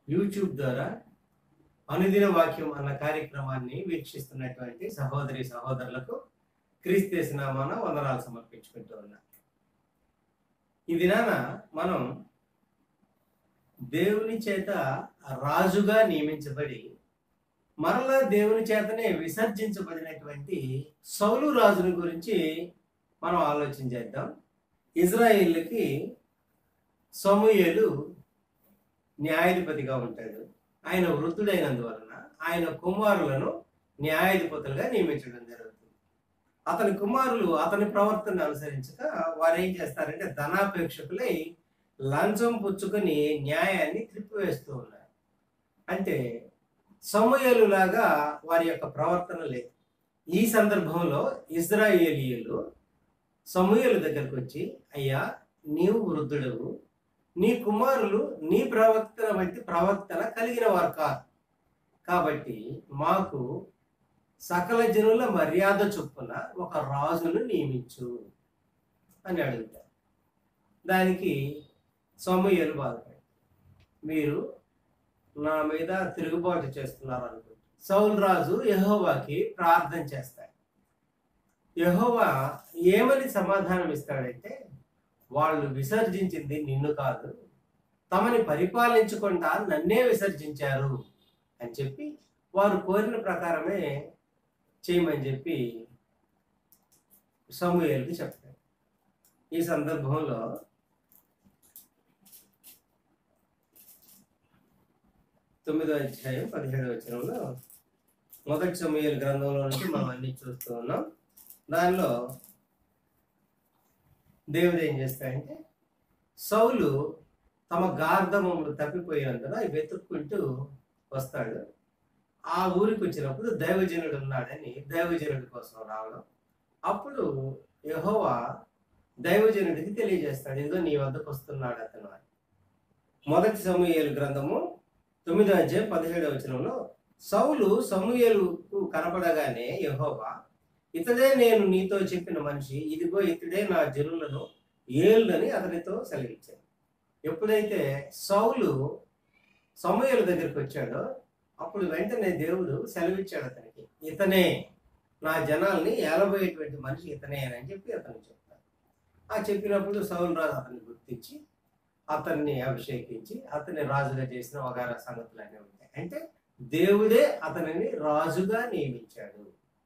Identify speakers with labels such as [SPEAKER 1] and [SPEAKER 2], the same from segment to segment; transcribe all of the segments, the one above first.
[SPEAKER 1] YouTube ద్వారా అనుదిన వాక్యం అన్న కార్యక్రమాన్ని వీక్షిస్తున్నటువంటి సహోదరి సహోదరులకు క్రీస్తు నామాన వందనాలు సమర్పించుకుంటూ ఉన్నా ఈ దినాన మనం దేవుని చేత రాజుగా నియమించబడి మరలా దేవుని చేతనే విసర్జించబడినటువంటి సౌలు రాజుని గురించి మనం ఆలోచన చేద్దాం ఇజ్రాయిల్కి సమూయేలు న్యాయాధిపతిగా ఉంటాడు ఆయన వృద్ధుడైనందువలన ఆయన కుమారులను న్యాయాధిపతులుగా నియమించడం జరుగుతుంది అతని కుమారులు అతని ప్రవర్తన అనుసరించక వారు ఏం చేస్తారంటే ధనాపేక్షకులై లంచం పుచ్చుకొని న్యాయాన్ని త్రిప్పివేస్తూ ఉన్నారు అంటే సమూహలు లాగా వారి యొక్క ప్రవర్తన లేదు ఈ సందర్భంలో ఇజ్రాయేలీయులు సమూహల దగ్గరకు వచ్చి అయ్యా నీవు వృద్ధుడవు నీ కుమారులు నీ ప్రవర్తన వంటి ప్రవర్తన కలిగిన వారు కాదు కాబట్టి మాకు సకల జనుల మర్యాద చొప్పున ఒక రాజును నియమించు అని అడుగుతారు దానికి సమూహలు బాధపడి మీరు నా మీద తిరుగుబాటు చేస్తున్నారు అనుకుంటా సౌల్ రాజు యహోవాకి ప్రార్థన చేస్తాడు యహోవా ఏమని సమాధానం ఇస్తాడంటే వాళ్ళు విసర్జించింది నిన్ను కాదు తమని పరిపాలించకుండా నన్నే విసర్జించారు అని చెప్పి వారు కోరిన ప్రకారమే చేయమని చెప్పి సమూహలకి చెప్తాడు ఈ సందర్భంలో తొమ్మిదో అధ్యాయం పదిహేడవ వచనంలో మొదటి సమూహల గ్రంథంలో నుంచి మనం అన్ని చూస్తూ ఉన్నాం దానిలో దేవుడు ఏం చేస్తాడంటే సౌలు తమ గార్ధమములు తప్పిపోయినందున అవి వెతుక్కుంటూ వస్తాడు ఆ ఊరికి వచ్చినప్పుడు దైవజనుడు ఉన్నాడని దైవజనుడి కోసం రావడం అప్పుడు యహోవా దైవజనుడికి తెలియజేస్తాడు ఇదిగో నీ వద్దకు వస్తున్నాడు అతను అని మొదటి సమూహేలు గ్రంథము తొమ్మిదో అధ్యాయం పదిహేడవ వచనంలో సౌలు సమూహేలుకు కనపడగానే యహోవా ఇతడే నేను నీతో చెప్పిన మనిషి ఇదిగో ఇతడే నా జనులను ఏళ్ళని అతనితో సెలవిచ్చాను ఎప్పుడైతే సౌలు సమూహల దగ్గరికి వచ్చాడో అప్పుడు వెంటనే దేవుడు సెలవిచ్చాడు అతనికి ఇతనే నా జనాల్ని ఏలబోయేటువంటి మనిషి ఇతనే అని చెప్పి అతను చెప్తాడు ఆ చెప్పినప్పుడు సౌలు రాజు అతన్ని గుర్తించి అతన్ని అభిషేకించి అతన్ని రాజుగా చేసిన వగార సంగతులు అన్నీ ఉంటాయి అంటే దేవుడే అతనిని రాజుగా నియమించాడు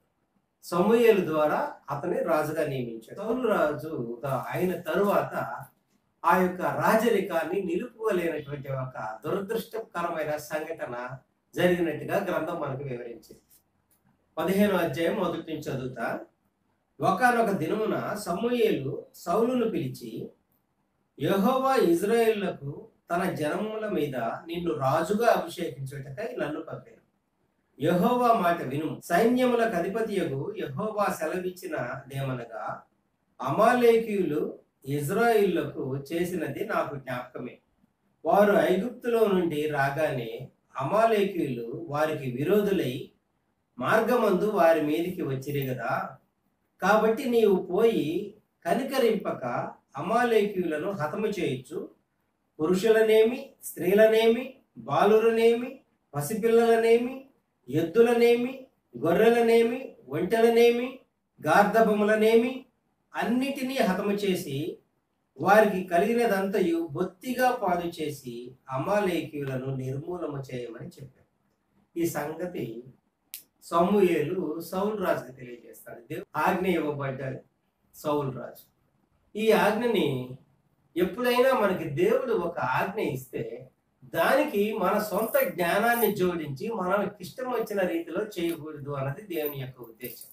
[SPEAKER 1] సమూహల ద్వారా అతని రాజుగా నియమించాడు సౌలు రాజు అయిన తరువాత ఆ యొక్క రాజరికాన్ని నిలుపుకోలేనటువంటి ఒక దురదృష్టకరమైన సంఘటన జరిగినట్టుగా గ్రంథం మనకు వివరించింది పదిహేను అధ్యాయం మొదటి నుంచి చదువుతా ఒకనొక దినమున సమూయేలు సౌలును పిలిచి యెహోవా ఇజ్రాయేళ్లకు తన జనముల మీద నిన్ను రాజుగా అభిషేకించుటకై నన్ను పంపాను యహోవా మాట విను సైన్యములకు అధిపతియగు యహోవా సెలవిచ్చిన దేమనగా అమాలేకీయులు ఇజ్రాయిళ్లకు చేసినది నాకు జ్ఞాపకమే వారు ఐగుప్తులో నుండి రాగానే అమాలేకీయులు వారికి విరోధులై మార్గమందు వారి మీదికి వచ్చిరి కదా కాబట్టి నీవు పోయి కనికరింపక అమాలేకీయులను హతము చేయొచ్చు పురుషులనేమి స్త్రీలనేమి బాలురనేమి పసిపిల్లలనేమి ఎద్దులనేమి గొర్రెలనేమి ఒంటెలనేమి గార్ధబములనేమి అన్నిటినీ హతము చేసి వారికి కలిగినదంతయు బొత్తిగా పాడు చేసి అమాలేకీయులను నిర్మూలన చేయమని చెప్పారు ఈ సంగతి సమూయేలు సౌల్ రాజుకి తెలియజేస్తాడు దేవు ఆజ్ఞ ఇవ్వబడ్డాడు సౌల్ రాజు ఈ ఆజ్ఞని ఎప్పుడైనా మనకి దేవుడు ఒక ఆజ్ఞ ఇస్తే దానికి మన సొంత జ్ఞానాన్ని జోడించి మనకి ఇష్టం వచ్చిన రీతిలో చేయకూడదు అన్నది దేవుని యొక్క ఉద్దేశం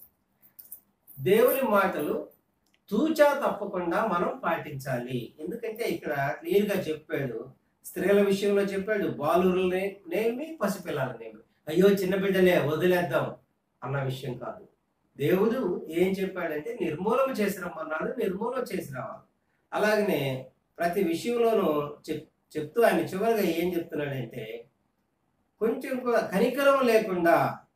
[SPEAKER 1] దేవుని మాటలు తూచా తప్పకుండా మనం పాటించాలి ఎందుకంటే ఇక్కడ క్లియర్ గా చెప్పాడు స్త్రీల విషయంలో చెప్పాడు బాలురులనేమి పసిపిల్లలనేమి అయ్యో చిన్న బిడ్డలే వదిలేద్దాం అన్న విషయం కాదు దేవుడు ఏం చెప్పాడంటే నిర్మూలన చేసి రమ్మన్నాడు నిర్మూలన చేసి రావాలి అలాగనే ప్రతి విషయంలోనూ చెప్ చెప్తూ ఆయన చివరిగా ఏం చెప్తున్నాడంటే కొంచెం కూడా కనికరం లేకుండా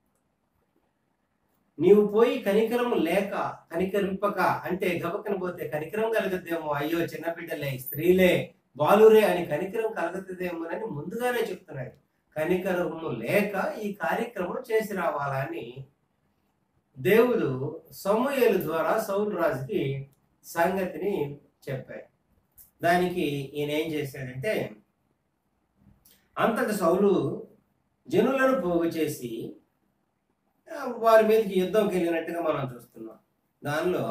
[SPEAKER 1] నీవు పోయి కనికరం లేక కనికరింపక అంటే గబక్కన పోతే కనికరం కలుగుద్దేమో అయ్యో చిన్న బిడ్డలే స్త్రీలే బాలురే అని కనికరం కలుగుతుందేమోనని ముందుగానే చెప్తున్నాడు కనికరము లేక ఈ కార్యక్రమం చేసి రావాలని దేవుడు సమూయేలు ద్వారా సౌలు రాజుకి సంగతిని చెప్పాడు దానికి ఈయన ఏం చేశాడంటే అంతటి సౌలు జనులను పోగు చేసి ఆ, వారి మీదకి యుద్ధంకి వెళ్ళినట్టుగా మనం చూస్తున్నాం దానిలో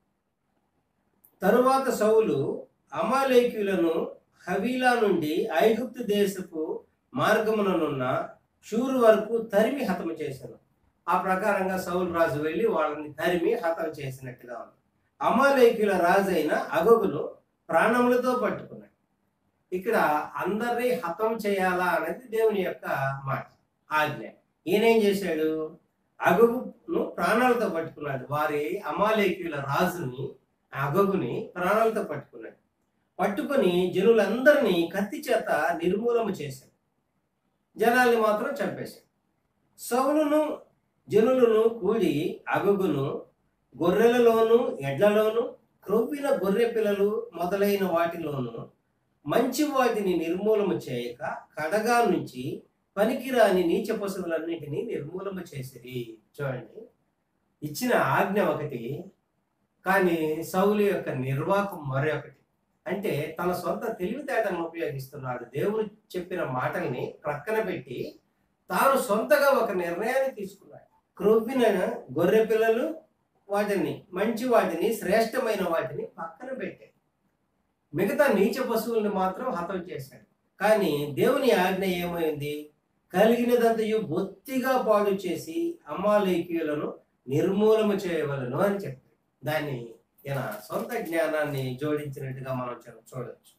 [SPEAKER 1] తరువాత సౌలు అమాలేకులను హవీలా నుండి ఐగుప్తు దేశపు మార్గముననున్న షూరు వరకు తరిమి హతము చేశాను ఆ ప్రకారంగా సౌలు రాజు వెళ్ళి వాళ్ళని తరిమి హతం చేసినట్టుగా ఉంది అమాలేకుల రాజు అయిన అగగును ప్రాణములతో పట్టుకున్నాడు ఇక్కడ అందరినీ హతం చేయాలా అనేది దేవుని యొక్క మాట ఆజ్ఞ ఈయనేం చేశాడు అగగును ప్రాణాలతో పట్టుకున్నాడు వారి అమాలేకుల రాజుని అగగుని ప్రాణాలతో పట్టుకున్నాడు పట్టుకొని జనులందరినీ కత్తి చేత నిర్మూలన చేశాడు జనాల్ని మాత్రం చంపేశాడు సౌలును జనులను కూడి అగగును గొర్రెలలోను ఎడ్లలోను క్రొవ్విన గొర్రె పిల్లలు మొదలైన వాటిలోను మంచి వాటిని నిర్మూలన చేయక కడగా నుంచి పనికిరాని నీచ పశువులన్నిటినీ నిర్మూలన చేసిరి చూడండి ఇచ్చిన ఆజ్ఞ ఒకటి కానీ సౌలు యొక్క నిర్వాహకం మరొకటి అంటే తన సొంత తెలివితేటలను ఉపయోగిస్తున్నాడు దేవుడు చెప్పిన మాటల్ని ప్రక్కన పెట్టి తాను సొంతగా ఒక నిర్ణయాన్ని తీసుకున్నాడు క్రొవ్విన గొర్రె పిల్లలు వాటిని మంచి వాటిని శ్రేష్టమైన వాటిని పక్కన పెట్టాడు మిగతా నీచ పశువుల్ని మాత్రం హతం చేశాడు కానీ దేవుని ఆజ్ఞ ఏమైంది కలిగినదంతయు బొత్తిగా పాడు చేసి అమ్మాలేకీయులను నిర్మూలన చేయవలను అని చెప్పాడు దాన్ని ఈయన సొంత జ్ఞానాన్ని జోడించినట్టుగా మనం చూ- చూడొచ్చు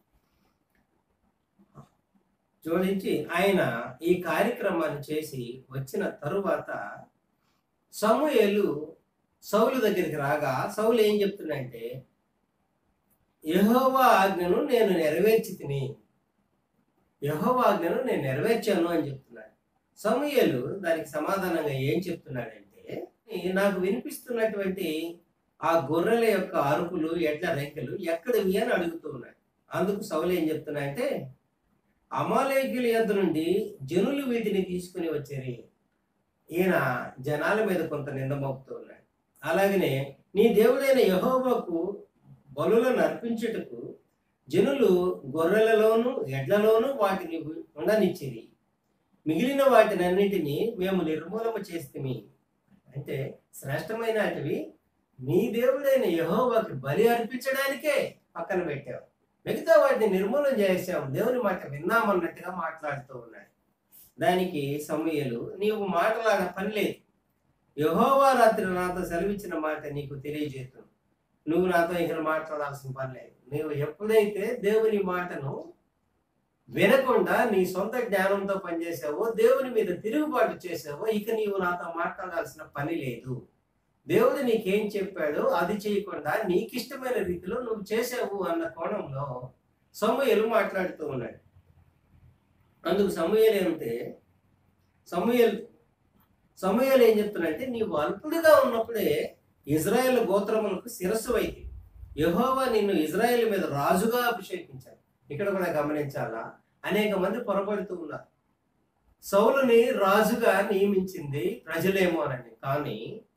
[SPEAKER 1] జోడించి ఆయన ఈ కార్యక్రమాన్ని చేసి వచ్చిన తరువాత సమూయేలు సౌలు దగ్గరికి రాగా సౌలు ఏం చెప్తున్నాడంటే యెహోవా ఆజ్ఞను నేను నెరవేర్చి తిని యెహోవా ఆజ్ఞను నేను నెరవేర్చాను అని చెప్తున్నాడు సమూయేలు దానికి సమాధానంగా ఏం చెప్తున్నాడంటే నాకు వినిపిస్తున్నటువంటి ఆ గొర్రెల యొక్క అరుపులు ఎడ్ల రెక్కలు ఎక్కడివి అని అడుగుతూ ఉన్నాడు అందుకు సౌలు ఏం చెప్తున్నాడంటే అమాలేకుల యొద్ద నుండి జనులు వీటిని తీసుకుని వచ్చారు ఈయన జనాల మీద కొంత నింద మోపుతూ ఉన్నాడు అలాగనే నీ దేవుడైన యహోవాకు బలులను అర్పించుటకు జనులు గొర్రెలలోను ఎడ్లలోను వాటిని ఉండనిచ్చిరి మిగిలిన వాటినన్నిటినీ మేము నిర్మూలన చేస్తుమి అంటే శ్రేష్టమైన వాటివి నీ దేవుడైన యహోవాకి బలి అర్పించడానికే పక్కన పెట్టావు మిగతా వాటిని నిర్మూలన చేసాం దేవుని మాట విన్నామన్నట్టుగా మాట్లాడుతూ ఉన్నాడు దానికి సమయలు నీవు మాటలాడ పని లేదు యహోవా రాత్రి నాతో సెలవిచ్చిన మాట నీకు తెలియజేస్తుంది నువ్వు నాతో ఇక్కడ మాట్లాడాల్సిన పని లేదు నువ్వు ఎప్పుడైతే దేవుని మాటను వినకుండా నీ సొంత జ్ఞానంతో పనిచేసావో దేవుని మీద తిరుగుబాటు చేసావో ఇక నీవు నాతో మాట్లాడాల్సిన పని లేదు దేవుడు నీకేం చెప్పాడో అది చేయకుండా నీకిష్టమైన రీతిలో నువ్వు చేసావు అన్న కోణంలో సమూహలు మాట్లాడుతూ ఉన్నాడు అందుకు సమూహలు ఏమంటే సమూహలు సమూహలు ఏం చెప్తున్నాడంటే నీవు అల్పుడిగా ఉన్నప్పుడే ఇజ్రాయెల్ గోత్రములకు శిరస్సు అయితే యెహోవా నిన్ను ఇజ్రాయెల్ మీద రాజుగా అభిషేకించాడు ఇక్కడ కూడా గమనించాలా అనేక మంది పొరపడుతూ ఉన్నారు సౌలుని రాజుగా నియమించింది ప్రజలేమోనని కానీ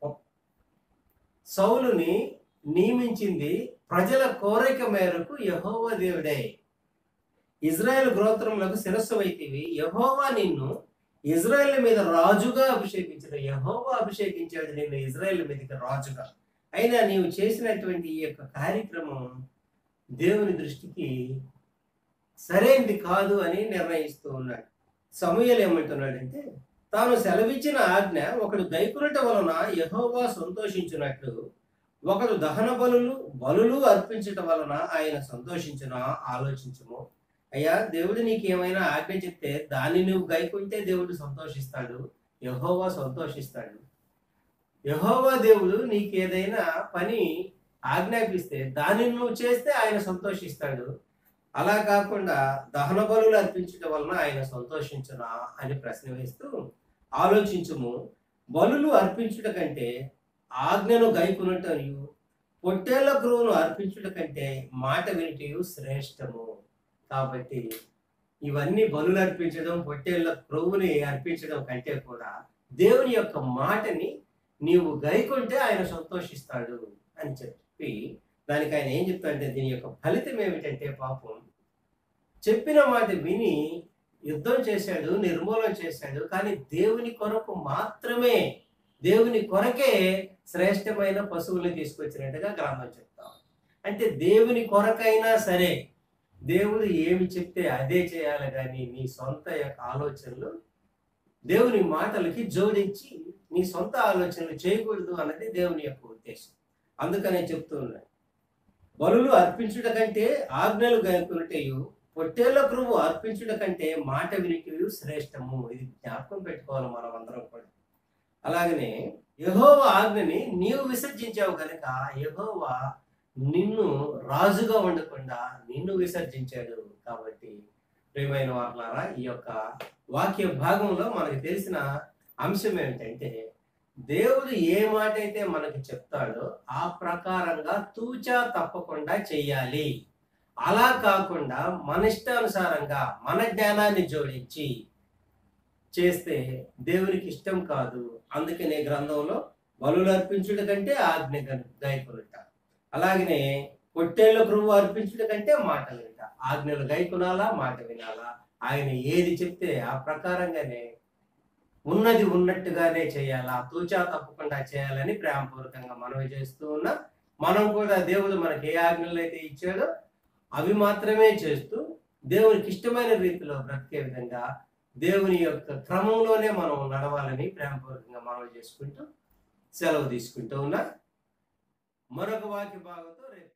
[SPEAKER 1] సౌలుని నియమించింది ప్రజల కోరిక మేరకు యహోవా దేవుడే ఇజ్రాయెల్ గోత్రములకు శిరస్సు వైతివి యహోవా నిన్ను ఇజ్రాయెల్ మీద రాజుగా అభిషేకించిన యహోవా అభిషేకించాడు నిన్ను ఇజ్రాయెల్ మీదకి రాజుగా అయినా నీవు చేసినటువంటి ఈ యొక్క కార్యక్రమం దేవుని దృష్టికి సరైనది కాదు అని నిర్ణయిస్తూ ఉన్నాడు సమూహలు ఏమంటున్నాడంటే తాను సెలవిచ్చిన ఆజ్ఞ ఒకడు గైకునట వలన యహోవా సంతోషించినట్లు ఒకడు దహన బలులు బలులు అర్పించటం వలన ఆయన సంతోషించిన ఆలోచించము అయ్యా దేవుడు నీకు ఏమైనా ఆజ్ఞ చెప్తే దాన్ని నువ్వు గైకుంటే దేవుడు సంతోషిస్తాడు యహోవా సంతోషిస్తాడు యహోవా దేవుడు నీకు ఏదైనా పని ఆజ్ఞాపిస్తే దాన్ని నువ్వు చేస్తే ఆయన సంతోషిస్తాడు అలా కాకుండా దహన బలులు అర్పించడం వలన ఆయన సంతోషించునా అని ప్రశ్న వేస్తూ ఆలోచించుము బలులు అర్పించుట కంటే ఆజ్ఞను గైకునటయు పొట్టేళ్ల క్రువును అర్పించుట కంటే మాట వినిటయు శ్రేష్టము కాబట్టి ఇవన్నీ బలులు అర్పించడం పొట్టేళ్ల క్రొవ్వుని అర్పించడం కంటే కూడా దేవుని యొక్క మాటని నీవు గైకుంటే ఆయన సంతోషిస్తాడు అని చెప్పి దానికి ఆయన ఏం చెప్తాడంటే దీని యొక్క ఫలితం ఏమిటంటే పాపం చెప్పిన మాట విని యుద్ధం చేశాడు నిర్మూలన చేశాడు కానీ దేవుని కొరకు మాత్రమే దేవుని కొరకే శ్రేష్టమైన పశువుల్ని తీసుకొచ్చినట్టుగా గ్రంథం చెప్తాం అంటే దేవుని కొరకైనా సరే దేవుడు ఏమి చెప్తే అదే చేయాలి కానీ నీ సొంత యొక్క ఆలోచనలు దేవుని మాటలకి జోడించి నీ సొంత ఆలోచనలు చేయకూడదు అన్నది దేవుని యొక్క ఉద్దేశం అందుకనే చెప్తూ ఉన్నాను బలులు అర్పించుట కంటే ఆజ్ఞలు గనుకున్నటయు పొట్టేళ్ల పురుగు అర్పించుట కంటే మాట వినిటియు శ్రేష్టము ఇది జ్ఞాపకం పెట్టుకోవాలి మనం అందరం కూడా అలాగనే యహోవ ఆజ్ఞని నీవు విసర్జించావు కనుక యహోవ నిన్ను రాజుగా ఉండకుండా నిన్ను విసర్జించాడు కాబట్టి ప్రియమైన వాళ్ళారా ఈ యొక్క వాక్య భాగంలో మనకు తెలిసిన అంశం ఏమిటంటే దేవుడు ఏ మాట అయితే మనకి చెప్తాడో ఆ ప్రకారంగా తూచా తప్పకుండా చెయ్యాలి అలా కాకుండా మన ఇష్టానుసారంగా మన జ్ఞానాన్ని జోడించి చేస్తే దేవునికి ఇష్టం కాదు అందుకనే గ్రంథంలో బలులు అర్పించుట కంటే ఆజ్ఞ గాయకులుట అలాగనే పొట్టేళ్ల పురుగు అర్పించుట కంటే మాటలు వింట ఆజ్ఞలు గైకునాలా మాట వినాలా ఆయన ఏది చెప్తే ఆ ప్రకారంగానే ఉన్నది ఉన్నట్టుగానే చేయాలా తూచా తప్పకుండా చేయాలని ప్రేమపూర్వకంగా మనవి చేస్తూ ఉన్నా మనం కూడా దేవుడు మనకి ఏ ఆజ్ఞలు అయితే ఇచ్చాడో అవి మాత్రమే చేస్తూ దేవునికి ఇష్టమైన రీతిలో బ్రతికే విధంగా దేవుని యొక్క క్రమంలోనే మనం నడవాలని ప్రేమపూర్వకంగా మనవి చేసుకుంటూ సెలవు తీసుకుంటూ ఉన్నా మరొక వాక్య భాగంతో రేపు